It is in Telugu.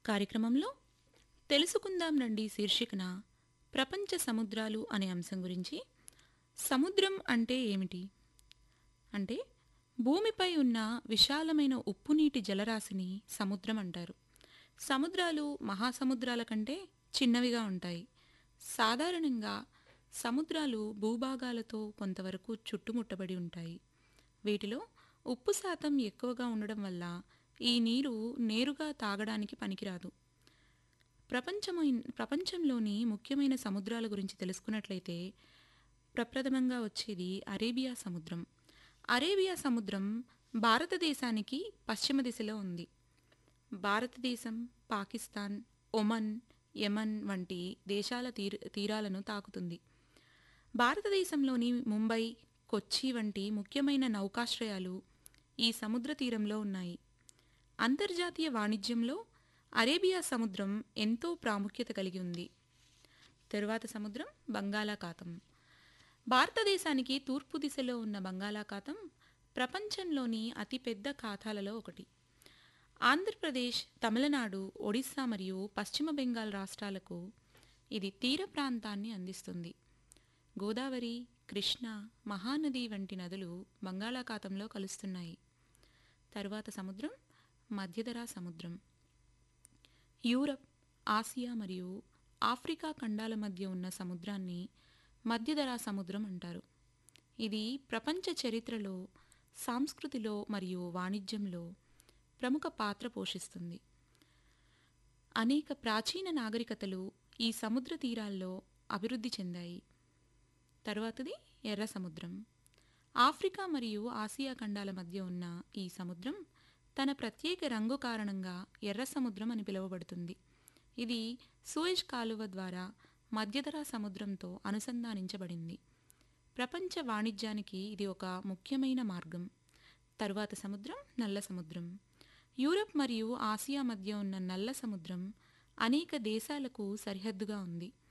కార్యక్రమంలో తెలుసుకుందాం రండి శీర్షికన ప్రపంచ సముద్రాలు అనే అంశం గురించి సముద్రం అంటే ఏమిటి అంటే భూమిపై ఉన్న విశాలమైన ఉప్పునీటి జలరాశిని సముద్రం అంటారు సముద్రాలు మహాసముద్రాల కంటే చిన్నవిగా ఉంటాయి సాధారణంగా సముద్రాలు భూభాగాలతో కొంతవరకు చుట్టుముట్టబడి ఉంటాయి వీటిలో ఉప్పు శాతం ఎక్కువగా ఉండడం వల్ల ఈ నీరు నేరుగా తాగడానికి పనికిరాదు ప్రపంచమైన ప్రపంచంలోని ముఖ్యమైన సముద్రాల గురించి తెలుసుకున్నట్లయితే ప్రప్రథమంగా వచ్చేది అరేబియా సముద్రం అరేబియా సముద్రం భారతదేశానికి పశ్చిమ దిశలో ఉంది భారతదేశం పాకిస్తాన్ ఒమన్ యమన్ వంటి దేశాల తీర తీరాలను తాకుతుంది భారతదేశంలోని ముంబై కొచ్చి వంటి ముఖ్యమైన నౌకాశ్రయాలు ఈ సముద్ర తీరంలో ఉన్నాయి అంతర్జాతీయ వాణిజ్యంలో అరేబియా సముద్రం ఎంతో ప్రాముఖ్యత కలిగి ఉంది తరువాత సముద్రం బంగాళాఖాతం భారతదేశానికి తూర్పు దిశలో ఉన్న బంగాళాఖాతం ప్రపంచంలోని అతిపెద్ద ఖాతాలలో ఒకటి ఆంధ్రప్రదేశ్ తమిళనాడు ఒడిశా మరియు పశ్చిమ బెంగాల్ రాష్ట్రాలకు ఇది తీర ప్రాంతాన్ని అందిస్తుంది గోదావరి కృష్ణ మహానది వంటి నదులు బంగాళాఖాతంలో కలుస్తున్నాయి తరువాత సముద్రం మధ్యధరా సముద్రం యూరప్ ఆసియా మరియు ఆఫ్రికా ఖండాల మధ్య ఉన్న సముద్రాన్ని మధ్యధరా సముద్రం అంటారు ఇది ప్రపంచ చరిత్రలో సంస్కృతిలో మరియు వాణిజ్యంలో ప్రముఖ పాత్ర పోషిస్తుంది అనేక ప్రాచీన నాగరికతలు ఈ సముద్ర తీరాల్లో అభివృద్ధి చెందాయి తరువాతది ఎర్ర సముద్రం ఆఫ్రికా మరియు ఆసియా ఖండాల మధ్య ఉన్న ఈ సముద్రం తన ప్రత్యేక రంగు కారణంగా ఎర్ర సముద్రం అని పిలువబడుతుంది ఇది సూయజ్ కాలువ ద్వారా మధ్యధరా సముద్రంతో అనుసంధానించబడింది ప్రపంచ వాణిజ్యానికి ఇది ఒక ముఖ్యమైన మార్గం తరువాత సముద్రం నల్ల సముద్రం యూరప్ మరియు ఆసియా మధ్య ఉన్న నల్ల సముద్రం అనేక దేశాలకు సరిహద్దుగా ఉంది